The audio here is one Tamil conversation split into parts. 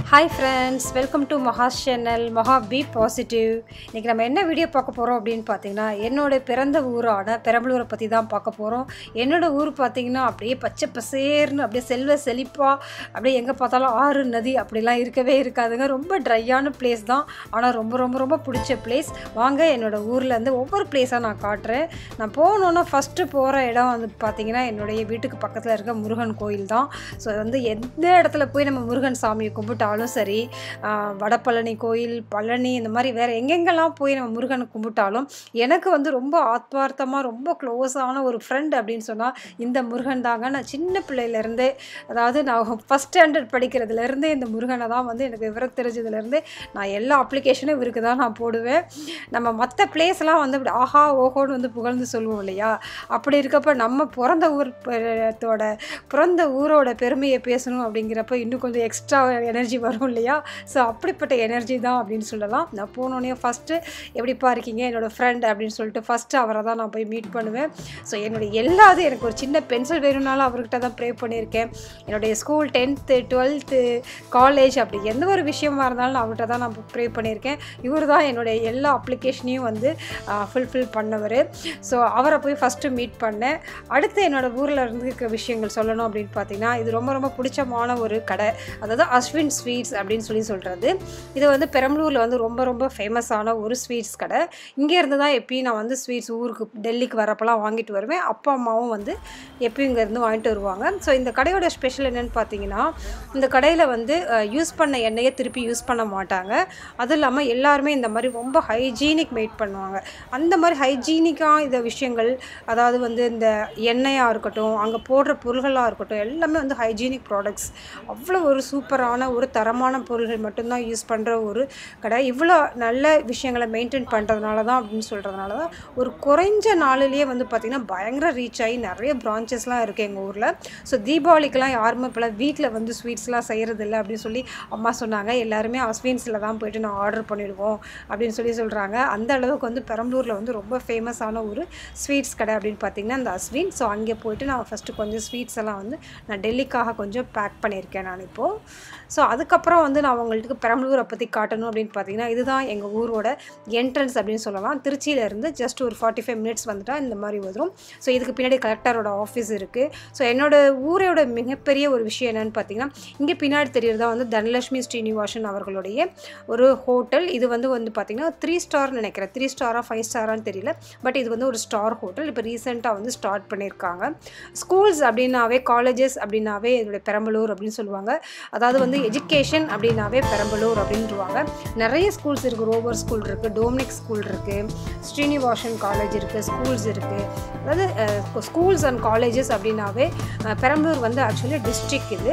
hi friends welcome to Maha channel Maha be positive இன்றைக்கி நம்ம என்ன வீடியோ பார்க்க போகிறோம் அப்படின்னு பார்த்தீங்கன்னா என்னோட பிறந்த ஊரான பெரம்பலூரை பற்றி தான் பார்க்க போகிறோம் என்னோட ஊர் பார்த்தீங்கன்னா அப்படியே பச்சை பசேர்னு அப்படியே செல்வ செழிப்பாக அப்படியே எங்கே பார்த்தாலும் ஆறு நதி அப்படிலாம் இருக்கவே இருக்காதுங்க ரொம்ப ட்ரையான பிளேஸ் தான் ஆனால் ரொம்ப ரொம்ப ரொம்ப பிடிச்ச பிளேஸ் வாங்க என்னோட ஊர்லேருந்து ஒவ்வொரு பிளேஸாக நான் காட்டுறேன் நான் போகணுன்னா ஃபஸ்ட்டு போகிற இடம் வந்து பார்த்தீங்கன்னா என்னுடைய வீட்டுக்கு பக்கத்தில் இருக்க முருகன் கோயில் தான் ஸோ வந்து எந்த இடத்துல போய் நம்ம முருகன் சாமியை கும்பிட்டாலும் சரி ஆஹ் வடபழனி கோயில் பழனி இந்த மாதிரி வேறு எங்கெங்கெல்லாம் போய் நம்ம முருகனை கும்பிட்டாலும் எனக்கு வந்து ரொம்ப ஆத்மார்த்தமாக ரொம்ப க்ளோஸான ஒரு ஃப்ரெண்ட் அப்படின்னு சொன்னால் இந்த முருகன் தாங்க நான் சின்ன பிள்ளையிலேருந்தே அதாவது நான் ஃபஸ்ட் ஸ்டாண்டர்ட் படிக்கிறதுலேருந்தே இந்த முருகனை தான் வந்து எனக்கு விவரம் தெரிஞ்சதுலேருந்தே நான் எல்லா அப்ளிகேஷனும் இவருக்கு தான் நான் போடுவேன் நம்ம மற்ற பிளேஸ்லாம் வந்து இப்படி ஆஹா ஓஹோன்னு வந்து புகழ்ந்து சொல்லுவோம் இல்லையா அப்படி இருக்கப்ப நம்ம பிறந்த ஊர் ப- பிறந்த ஊரோட பெருமையை பேசணும் அப்படிங்கிறப்ப இன்னும் கொஞ்சம் எக்ஸ்ட்ரா எனர்ஜி வரும் இல்லையா ஸோ அப்படிப்பட்ட எனர்ஜி தான் அப்படின்னு சொல்லலாம் நான் போனோடனே ஃபஸ்ட்டு எப்படிப்பா இருக்கீங்க என்னோடய ஃப்ரெண்ட் அப்படின்னு சொல்லிட்டு ஃபஸ்ட்டு அவரை தான் நான் போய் மீட் பண்ணுவேன் ஸோ என்னுடைய எல்லாது எனக்கு ஒரு சின்ன பென்சில் வேணும்னாலும் அவர்கிட்ட தான் ப்ரே பண்ணியிருக்கேன் என்னுடைய ஸ்கூல் டென்த்து டுவெல்த்து காலேஜ் அப்படி எந்த ஒரு விஷயமா இருந்தாலும் நான் அவர்கிட்ட தான் நான் ப்ரே பண்ணியிருக்கேன் இவர் தான் என்னுடைய எல்லா அப்ளிகேஷனையும் வந்து ஃபுல்ஃபில் பண்ணவர் ஸோ அவரை போய் ஃபஸ்ட்டு மீட் பண்ணேன் அடுத்து என்னோடய ஊரில் இருந்து இருக்கிற விஷயங்கள் சொல்லணும் அப்படின்னு பார்த்தீங்கன்னா இது ரொம்ப ரொம்ப பிடிச்சமான ஒரு கடை அதாவது அஸ்வின் ஸ்வீட்ஸ் அப்படின்னு சொல்லி சொல்கிறது இது வந்து பெரம்பலூரில் வந்து ரொம்ப ரொம்ப ஃபேமஸான ஒரு ஸ்வீட்ஸ் கடை இங்கேருந்து தான் எப்பயும் நான் வந்து ஸ்வீட்ஸ் ஊருக்கு டெல்லிக்கு வரப்பெல்லாம் வாங்கிட்டு வருவேன் அப்பா அம்மாவும் வந்து எப்பயும் இங்கேருந்து வாங்கிட்டு வருவாங்க ஸோ இந்த கடையோட ஸ்பெஷல் என்னென்னு பார்த்தீங்கன்னா இந்த கடையில் வந்து யூஸ் பண்ண எண்ணெயை திருப்பி யூஸ் பண்ண மாட்டாங்க அதுவும் இல்லாமல் எல்லாருமே இந்த மாதிரி ரொம்ப ஹைஜீனிக் மெயிட் பண்ணுவாங்க அந்த மாதிரி ஹைஜீனிக்காக இந்த விஷயங்கள் அதாவது வந்து இந்த எண்ணெயாக இருக்கட்டும் அங்கே போடுற பொருள்களாக இருக்கட்டும் எல்லாமே வந்து ஹைஜீனிக் ப்ராடக்ட்ஸ் அவ்வளோ ஒரு சூப்பரான ஒரு தரமான பொருள்கள் மட்டும்தான் யூஸ் பண்ணுற ஒரு கடை இவ்வளோ நல்ல விஷயங்களை மெயின்டைன் பண்ணுறதுனால தான் அப்படின்னு சொல்கிறதுனால தான் ஒரு குறைஞ்ச நாளிலேயே வந்து பார்த்திங்கன்னா பயங்கர ரீச் ஆகி நிறைய பிரான்ச்சஸ்லாம் இருக்குது எங்கள் ஊரில் ஸோ தீபாவளிக்கெலாம் யாருமே இப்போலாம் வீட்டில் வந்து ஸ்வீட்ஸ்லாம் செய்கிறது இல்லை அப்படின்னு சொல்லி அம்மா சொன்னாங்க எல்லாருமே அஸ்வீன்ஸில் தான் போயிட்டு நான் ஆர்டர் பண்ணிடுவோம் அப்படின்னு சொல்லி சொல்கிறாங்க அந்த அளவுக்கு வந்து பெரம்பலூரில் வந்து ரொம்ப ஃபேமஸான ஒரு ஸ்வீட்ஸ் கடை அப்படின்னு பார்த்தீங்கன்னா அந்த அஸ்வின் ஸோ அங்கே போயிட்டு நான் ஃபஸ்ட்டு கொஞ்சம் ஸ்வீட்ஸ் எல்லாம் வந்து நான் டெல்லிக்காக கொஞ்சம் பேக் பண்ணியிருக்கேன் நான் இப்போது ஸோ அதுக்கப்புறம் வந்து நான் உங்களுக்கு பெரம்பலூரை பற்றி காட்டணும் அப்படின்னு பார்த்தீங்கன்னா இதுதான் எங்கள் ஊரோட என்ட்ரன்ஸ் அப்படின்னு சொல்லலாம் திருச்சியிலேருந்து ஜஸ்ட் ஒரு ஃபார்ட்டி ஃபைவ் மினிட்ஸ் வந்துட்டா இந்த மாதிரி வரும் ஸோ இதுக்கு பின்னாடி கலெக்டரோட ஆஃபீஸ் இருக்குது ஸோ என்னோட ஊரோட மிகப்பெரிய ஒரு விஷயம் என்னென்னு பார்த்தீங்கன்னா இங்கே பின்னாடி தெரியறதா வந்து தனலட்சுமி ஸ்ரீனிவாசன் அவர்களுடைய ஒரு ஹோட்டல் இது வந்து வந்து பார்த்திங்கன்னா த்ரீ ஸ்டார்னு நினைக்கிறேன் த்ரீ ஸ்டாரா ஃபைவ் ஸ்டாரான்னு தெரியல பட் இது வந்து ஒரு ஸ்டார் ஹோட்டல் இப்போ ரீசெண்டாக வந்து ஸ்டார்ட் பண்ணியிருக்காங்க ஸ்கூல்ஸ் அப்படின்னாவே காலேஜஸ் அப்படின்னாவே இதோட பெரம்பலூர் அப்படின்னு சொல்லுவாங்க அதாவது வந்து எஜுகேஷன் அப்படின்னாவே பெரம்பலூர் அப்படின்ட்டுருவாங்க நிறைய ஸ்கூல்ஸ் இருக்குது ரோவர் ஸ்கூல் இருக்குது டோமினிக் ஸ்கூல் இருக்குது ஸ்ரீனிவாசன் காலேஜ் இருக்குது ஸ்கூல்ஸ் இருக்குது அதாவது ஸ்கூல்ஸ் அண்ட் காலேஜஸ் அப்படின்னாவே அஹ், பெரம்பலூர் வந்து ஆக்சுவலி டிஸ்ட்ரிக்ட் இது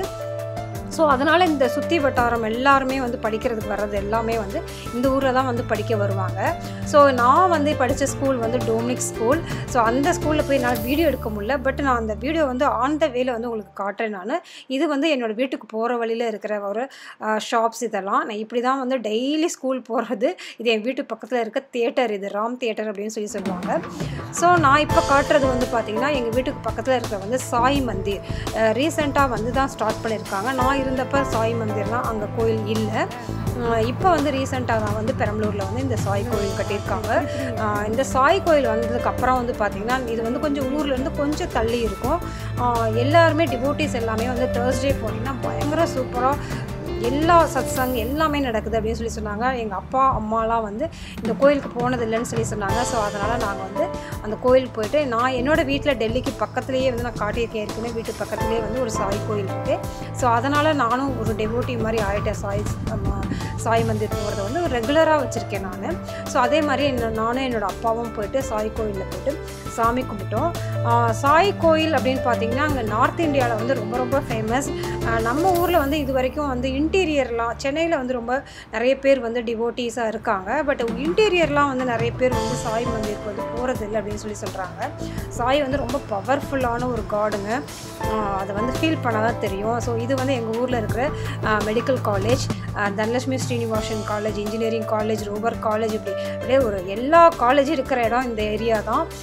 ஸோ அதனால் இந்த சுற்றி வட்டாரம் எல்லாருமே வந்து படிக்கிறதுக்கு வர்றது எல்லாமே வந்து இந்த ஊரில் தான் வந்து படிக்க வருவாங்க ஸோ நான் வந்து படித்த ஸ்கூல் வந்து டோமினிக் ஸ்கூல் ஸோ அந்த ஸ்கூலில் போய் நான் வீடியோ எடுக்க முடியல பட் நான் அந்த வீடியோ வந்து ஆன் த வேல வந்து உங்களுக்கு காட்டுறேன் நான் இது வந்து என்னோடய வீட்டுக்கு போகிற வழியில் இருக்கிற ஒரு ஷாப்ஸ் இதெல்லாம் நான் இப்படி தான் வந்து டெய்லி ஸ்கூல் போகிறது இது என் வீட்டு பக்கத்தில் இருக்க தியேட்டர் இது ராம் தியேட்டர் அப்படின்னு சொல்லி சொல்லுவாங்க ஸோ நான் இப்போ காட்டுறது வந்து பார்த்திங்கன்னா எங்கள் வீட்டுக்கு பக்கத்தில் இருக்கிற வந்து சாய் மந்திர் ரீசெண்டாக வந்து தான் ஸ்டார்ட் பண்ணியிருக்காங்க நான் இருந்தப்போ சாய் மந்திர்லாம் அங்கே கோயில் இல்லை இப்போ வந்து ரீசெண்டாக தான் வந்து பெரம்பலூரில் வந்து இந்த சாய் கோயில் கட்டியிருக்காங்க அஹ் இந்த சாய் கோயில் வந்ததுக்கப்புறம் வந்து பார்த்திங்கன்னா இது வந்து கொஞ்சம் ஊர்லேருந்து கொஞ்சம் தள்ளி இருக்கும் அஹ் எல்லாருமே டிவோட்டிஸ் எல்லாமே வந்து தேர்ஸ்டே போனீங்கன்னா பயங்கர சூப்பராக எல்லா சத்சங் எல்லாமே நடக்குது அப்படின்னு சொல்லி சொன்னாங்க எங்கள் அப்பா அம்மாலாம் வந்து இந்த கோயிலுக்கு போனது இல்லைன்னு சொல்லி சொன்னாங்க ஸோ அதனால் நாங்கள் வந்து அந்த கோயிலுக்கு போயிட்டு நான் என்னோடய வீட்டில் டெல்லிக்கு பக்கத்துலேயே வந்து நான் காட்டியிருக்கேன் ஏற்கனவே வீட்டு பக்கத்துலேயே வந்து ஒரு சாய் கோயில் இருக்குது ஸோ அதனால் நானும் ஒரு டெவோட்டி மாதிரி ஆகிட்டேன் சாய் அம்மா, சாய் மந்திர் போகிறத வந்து ரெகுலராக வச்சுருக்கேன் நான் ஸோ அதே மாதிரி என்ன நானும் என்னோடய அப்பாவும் போயிட்டு சாய் கோயிலில் போயிட்டு சாமி கும்பிட்டோம் ஆஹ் சாய் கோயில் அப்படின்னு பார்த்தீங்கன்னா அங்கே நார்த் இந்தியாவில் வந்து ரொம்ப ரொம்ப ஃபேமஸ் நம்ம ஊரில் வந்து இது வரைக்கும் வந்து இன்டீரியர்லாம் சென்னையில் வந்து ரொம்ப நிறைய பேர் வந்து டிவோட்டீஸாக இருக்காங்க பட் இன்டீரியர்லாம் வந்து நிறைய பேர் வந்து சாய் மந்திருக்கு வந்து போகிறது இல்லை அப்படின்னு சொல்லி சொல்கிறாங்க சாய் வந்து ரொம்ப பவர்ஃபுல்லான ஒரு காடுங்க அதை வந்து ஃபீல் பண்ணால் தான் தெரியும் ஸோ இது வந்து எங்கள் ஊரில் இருக்கிற medical college Dhanalakshmi Srinivasan college engineering college ரோபர் காலேஜ் இப்படி அப்படியே ஒரு எல்லா காலேஜும் இருக்கிற இடம் இந்த ஏரியா தான் ஸோ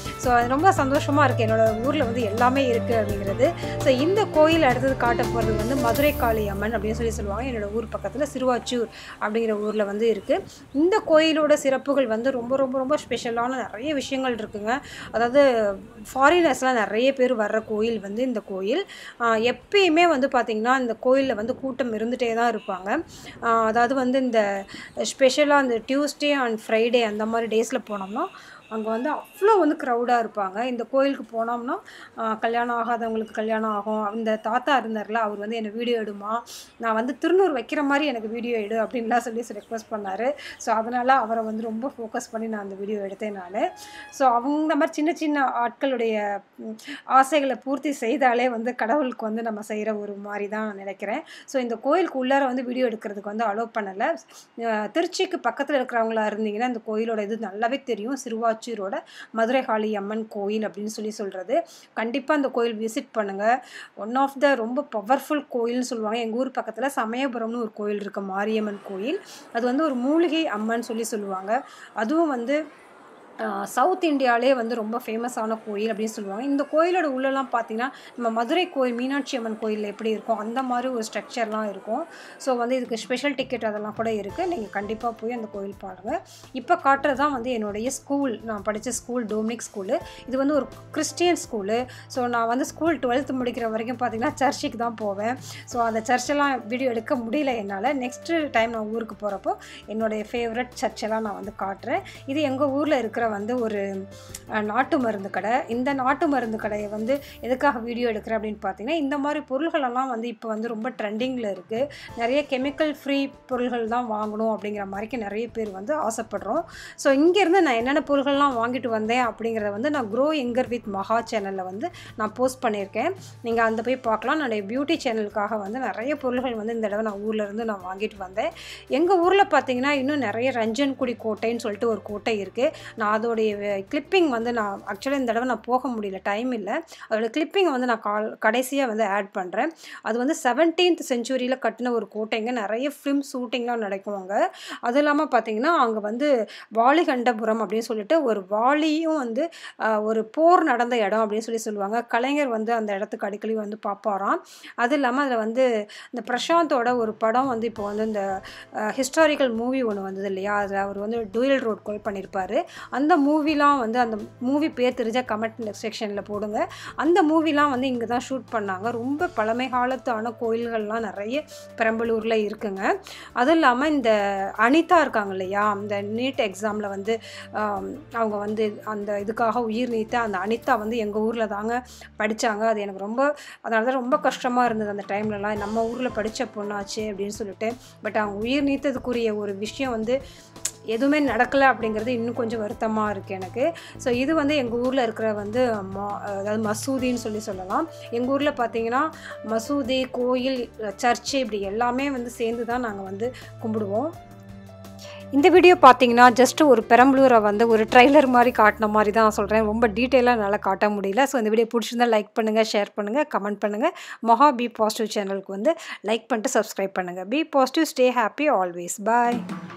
ரொம்ப சந்தோஷமாக இருக்குது என்னோடய ஊரில் வந்து எல்லாமே இருக்குது அப்படிங்கிறது ஸோ இந்த கோயில் அடுத்தது காட்ட போகிறது வந்து மதுரை காளி அம்மன் அப்படின்னு சொல்லி சொல்லுவாங்க என்னோட ஊர் பக்கத்தில் சிறுவாச்சூர் அப்படிங்கிற ஊரில் வந்து இருக்குது இந்த கோயிலோட சிறப்புகள் வந்து ரொம்ப ரொம்ப ரொம்ப ஸ்பெஷலான நிறைய விஷயங்கள் இருக்குங்க அதாவது ஃபாரினர்ஸ்லாம் நிறைய பேர் வர்ற கோயில் வந்து இந்த கோயில் ஆஹ் எப்பயுமே வந்து பார்த்திங்கன்னா இந்த கோயிலில் வந்து கூட்டம் இருந்துகிட்டே தான் இருப்பாங்க ஆஹ் அதாவது வந்து இந்த ஸ்பெஷலாக அந்த டியூஸ்டே அண்ட் ஃப்ரைடே அந்த மாதிரி டேஸில் போனோம்னா அங்கே வந்து அவ்வளோ வந்து க்ரௌடாக இருப்பாங்க இந்த கோயிலுக்கு போனோம்னா ஆஹ் கல்யாணம் ஆகாதவங்களுக்கு கல்யாணம் ஆகும் இந்த தாத்தா இருந்தார்ல அவர் வந்து என்னை வீடியோ எடுமா நான் வந்து திருநூறு வைக்கிற மாதிரி எனக்கு வீடியோ எடு அப்படின்லாம் சொல்லி ரெக்வஸ்ட் பண்ணார் ஸோ அதனால் அவரை வந்து ரொம்ப ஃபோக்கஸ் பண்ணி நான் அந்த வீடியோ எடுத்தேன் நான் ஸோ அவங்க மாதிரி சின்ன சின்ன ஆட்களுடைய ம், ஆசைகளை பூர்த்தி செய்தாலே வந்து கடவுளுக்கு வந்து நம்ம செய்கிற ஒரு மாதிரி தான் நான் நினைக்கிறேன் ஸோ இந்த கோயிலுக்கு உள்ளார வந்து வீடியோ எடுக்கிறதுக்கு வந்து அலோவ் பண்ணலை அஹ் திருச்சிக்கு பக்கத்தில் இருக்கிறவங்களா இருந்தீங்கன்னா இந்த கோயிலோட இது நல்லாவே தெரியும் சிறுவாச்சூரோட மதுரை காளி அம்மன் கோயில் அப்படின்னு சொல்லி சொல்கிறது கண்டிப்பாக அந்த கோயில் விசிட் பண்ணுங்கள் ஒன் ஆஃப் த ரொம்ப பவர்ஃபுல் கோயில்னு சொல்லுவாங்க எங்கள் ஊர் பக்கத்தில் சமயபுரம்னு ஒரு கோயில் இருக்குது மாரியம்மன் கோயில் அது வந்து ஒரு மூலிகை அம்மன் சொல்லி சொல்லுவாங்க அதுவும் வந்து சவுத் இந்தியாவிலே வந்து ரொம்ப ஃபேமஸான கோயில் அப்படின்னு சொல்லுவாங்க இந்த கோயிலோட உள்ளெல்லாம் பார்த்தீங்கன்னா நம்ம மதுரை கோயில் மீனாட்சி அம்மன் கோயில் எப்படி இருக்கும் அந்த மாதிரி ஒரு ஸ்ட்ரக்சர்லாம் இருக்கும் ஸோ வந்து இதுக்கு ஸ்பெஷல் டிக்கெட் அதெல்லாம் கூட இருக்குது நீங்கள் கண்டிப்பாக போய் அந்த கோயில் பாருங்கள் இப்போ காட்டுறது தான் வந்து என்னுடைய ஸ்கூல் நான் படித்த ஸ்கூல் டோமினிக் ஸ்கூலு இது வந்து ஒரு கிறிஸ்டியன் ஸ்கூலு ஸோ நான் வந்து ஸ்கூல் டுவெல்த்து முடிக்கிற வரைக்கும் பார்த்தீங்கன்னா சர்ச்சுக்கு தான் போவேன் ஸோ அந்த சர்ச்செல்லாம் வீடியோ எடுக்க முடியல என்னால் நெக்ஸ்ட்டு டைம் நான் ஊருக்கு போகிறப்போ என்னுடைய ஃபேவரட் சர்ச்செல்லாம் நான் வந்து காட்டுறேன் இது எங்கள் ஊரில் இருக்கிற வந்து ஒரு அஹ், நாட்டு மருந்து கடை இந்த நாட்டு மருந்து கடையை வந்து எதுக்காக வீடியோ எடுக்கிறேன் அப்படின்னு பார்த்தீங்கன்னா இந்த மாதிரி பொருள்களெல்லாம் வந்து இப்போ வந்து ரொம்ப ட்ரெண்டிங்கில் இருக்குது நிறைய கெமிக்கல் ஃப்ரீ பொருள்கள் தான் வாங்கணும் அப்படிங்கிற மாதிரிக்கு நிறைய பேர் வந்து ஆசைப்படுறோம் ஸோ இங்கேருந்து நான் என்னென்ன பொருள்கள்லாம் வாங்கிட்டு வந்தேன் அப்படிங்கிறத வந்து நான் க்ரோ எங்கர் வித் மகா சேனலில் வந்து நான் போஸ்ட் பண்ணியிருக்கேன் நீங்கள் அந்த போய் பார்க்கலாம் என்னுடைய பியூட்டி சேனலுக்காக வந்து நிறைய பொருள்கள் வந்து இந்த தடவை நான் ஊர்ல இருந்து நான் வாங்கிட்டு வந்தேன் எங்கள் ஊரில் பார்த்தீங்கன்னா இன்னும் நிறைய ரஞ்சன்குடி கோட்டைன்னு சொல்லிட்டு ஒரு கோட்டை இருக்குது நான் அதோடைய கிளிப்பிங் வந்து நான் ஆக்சுவலாக இந்த தடவை நான் போக முடியல டைம் இல்லை அதோட கிளிப்பிங் வந்து நான் கால் கடைசியாக வந்து ஆட் பண்ணுறேன் அது வந்து செவன்டீன்த் செஞ்சுரியில் கட்டின ஒரு கோட்டைங்க நிறைய ஃபிலிம் ஷூட்டிங்லாம் நடக்கும் அங்கே அது இல்லாமல் பார்த்தீங்கன்னா அங்கே வந்து வாலிகண்டபுரம் அப்படின்னு சொல்லிட்டு ஒரு வாலியும் வந்து ஆஹ், ஒரு போர் நடந்த இடம் அப்படின்னு சொல்லி சொல்லுவாங்க கலைஞர் வந்து அந்த இடத்துக்கு அடிக்கடி வந்து பார்ப்பாராம் அது இல்லாமல் அதில் வந்து இந்த பிரசாந்தோட ஒரு படம் வந்து இப்போ வந்து இந்த ஹிஸ்டாரிக்கல் மூவி ஒன்று வந்தது இல்லையா அதில் அவர் வந்து டூயல் ரோட் கோல் பண்ணியிருப்பார் அந்த மூவிலாம் வந்து அந்த மூவி பேர் தெரிஞ்ச கமெண்ட் செக்ஷனில் போடுங்க அந்த மூவிலாம் வந்து இங்கே தான் ஷூட் பண்ணாங்க ரொம்ப பழமை காலத்தான கோயில்கள்லாம் நிறைய பெரம்பலூரில் இருக்குங்க அதுவும் இல்லாமல் இந்த அனிதா இருக்காங்க இல்லையா இந்த நீட் எக்ஸாமில் வந்து ஆம், அவங்க வந்து அந்த இதுக்காக உயிர் நீத்த அந்த அனிதா வந்து எங்கள் ஊரில் தாங்க படித்தாங்க அது எனக்கு ரொம்ப அதனால தான் ரொம்ப கஷ்டமாக இருந்தது அந்த டைம்லலாம் நம்ம ஊரில் படித்த பொண்ணாச்சு அப்படின்னு சொல்லிட்டு பட் அவங்க உயிர் நீத்ததுக்குரிய ஒரு விஷயம் வந்து எதுவுமே நடக்கலை அப்படிங்கிறது இன்னும் கொஞ்சம் வருத்தமாக இருக்குது எனக்கு ஸோ இது வந்து எங்கள் ஊரில் இருக்கிற வந்து மா அதாவது மசூதின்னு சொல்லி சொல்லலாம் எங்கள் ஊரில் பார்த்தீங்கன்னா மசூதி கோயில் சர்ச்சு இப்படி எல்லாமே வந்து சேர்ந்து தான் நாங்கள் வந்து கும்பிடுவோம் இந்த வீடியோ பார்த்தீங்கன்னா ஜஸ்ட் ஒரு பெரம்பலூரை வந்து ஒரு ட்ரைலர் மாதிரி காட்டின மாதிரி தான் சொல்கிறேன் ரொம்ப டீட்டெயிலாக என்னால் காட்ட முடியல ஸோ இந்த வீடியோ பிடிச்சிருந்தா லைக் பண்ணுங்கள் ஷேர் பண்ணுங்கள் கமெண்ட் பண்ணுங்கள் மொஹா பி பாசிட்டிவ் சேனலுக்கு வந்து லைக் பண்ணிட்டு சப்ஸ்கிரைப் பண்ணுங்கள் be positive stay happy always bye